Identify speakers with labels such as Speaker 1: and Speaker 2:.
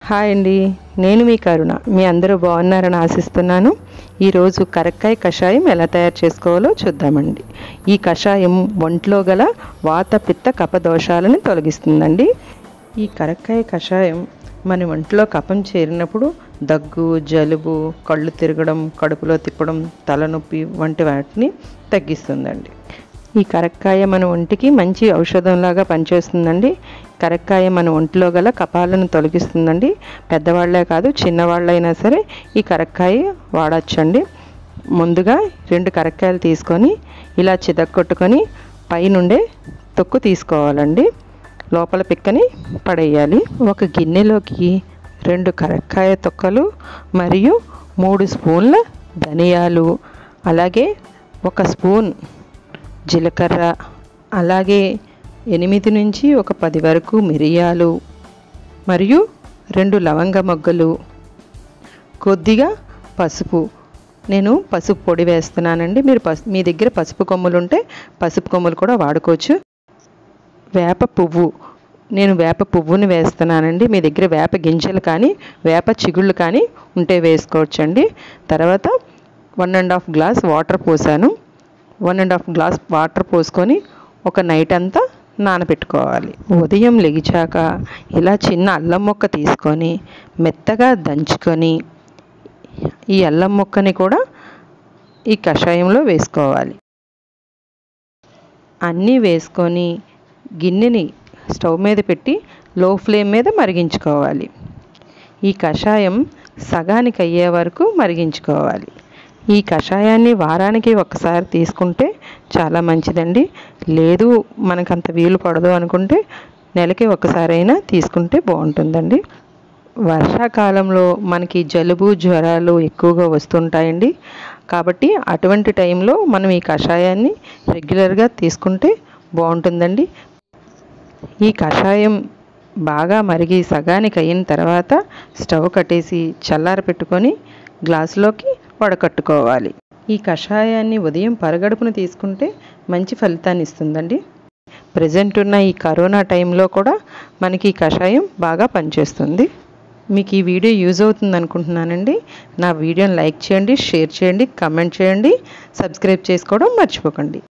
Speaker 1: hi అండి నేను మీ కరుణ మీ అందరూ బాగున్నారని ఆశిస్తున్నాను ఈరోజు కరక్కాయ కషాయం ఎలా తయారు చేసుకోవాలో చూద్దామండి ఈ కషాయం ఒంట్లో గల వాత పిత్త కప దోషాలను తొలగిస్తుందండి ఈ కరక్కాయ కషాయం మన ఒంట్లో కపం చేరినప్పుడు దగ్గు జలుబు కళ్ళు తిరగడం కడుపులో తిప్పడం తలనొప్పి వంటి వాటిని తగ్గిస్తుందండి ఈ కరక్కాయ మన ఒంటికి మంచి ఔషధంలాగా పనిచేస్తుందండి కరక్కాయ మన ఒంటిలో గల కపాలను తొలగిస్తుందండి పెద్దవాళ్ళే కాదు చిన్నవాళ్ళైనా సరే ఈ కరక్కాయ వాడచ్చండి ముందుగా రెండు కరక్కాయలు తీసుకొని ఇలా చితక్కొట్టుకొని పైనుండే తొక్కు తీసుకోవాలండి లోపల పిక్కని పడేయాలి ఒక గిన్నెలోకి రెండు కరక్కాయ తొక్కలు మరియు మూడు స్పూన్ల ధనియాలు అలాగే ఒక స్పూన్ జీలకర్ర అలాగే ఎనిమిది నుంచి ఒక పది వరకు మిరియాలు మరియు రెండు లవంగ మొగ్గలు కొద్దిగా పసుపు నేను పసుపు పొడి వేస్తున్నానండి మీరు పసు మీ దగ్గర పసుపు కొమ్ములు ఉంటే పసుపు కొమ్ములు కూడా వాడుకోవచ్చు వేప పువ్వు నేను వేప పువ్వుని వేస్తున్నానండి మీ దగ్గర వేప గింజలు కానీ వేప చిగుళ్ళు కానీ ఉంటే వేసుకోవచ్చండి తర్వాత one and half glass water పోసాను one and half glass water పోసుకొని ఒక నైట్ అంతా నానబెట్టుకోవాలి ఉదయం లెగిచాక ఇలా చిన్న అల్లం ముక్క తీసుకొని మెత్తగా దంచుకొని ఈ అల్లం ముక్కని కూడా ఈ కషాయంలో వేసుకోవాలి అన్నీ వేసుకొని గిన్నెని స్టవ్ మీద పెట్టి లో ఫ్లేమ్ మీద మరిగించుకోవాలి ఈ కషాయం సగానికి అయ్యే వరకు మరిగించుకోవాలి ఈ కషాయాన్ని వారానికి ఒకసారి తీసుకుంటే చాలా మంచిదండి లేదు మనకంత వీలు పడదు అనుకుంటే నెలకి ఒకసారైనా తీసుకుంటే బాగుంటుందండి వర్షాకాలంలో మనకి జలుబు జ్వరాలు ఎక్కువగా వస్తుంటాయండి కాబట్టి అటువంటి టైంలో మనం ఈ కషాయాన్ని రెగ్యులర్గా తీసుకుంటే బాగుంటుందండి ఈ కషాయం బాగా మరిగి సగానికి అయిన తర్వాత స్టవ్ కట్టేసి చల్లార పెట్టుకొని గ్లాసులోకి వడకట్టుకోవాలి ఈ కషాయాన్ని ఉదయం పరగడుపున తీసుకుంటే మంచి ఫలితాన్ని ఇస్తుందండి ప్రజెంట్ ఉన్న ఈ కరోనా టైంలో కూడా మనకి ఈ కషాయం బాగా పనిచేస్తుంది మీకు ఈ వీడియో యూజ్ అవుతుంది అనుకుంటున్నానండి నా వీడియోని లైక్ చేయండి షేర్ చేయండి కమెంట్ చేయండి సబ్స్క్రైబ్ చేసుకోవడం మర్చిపోకండి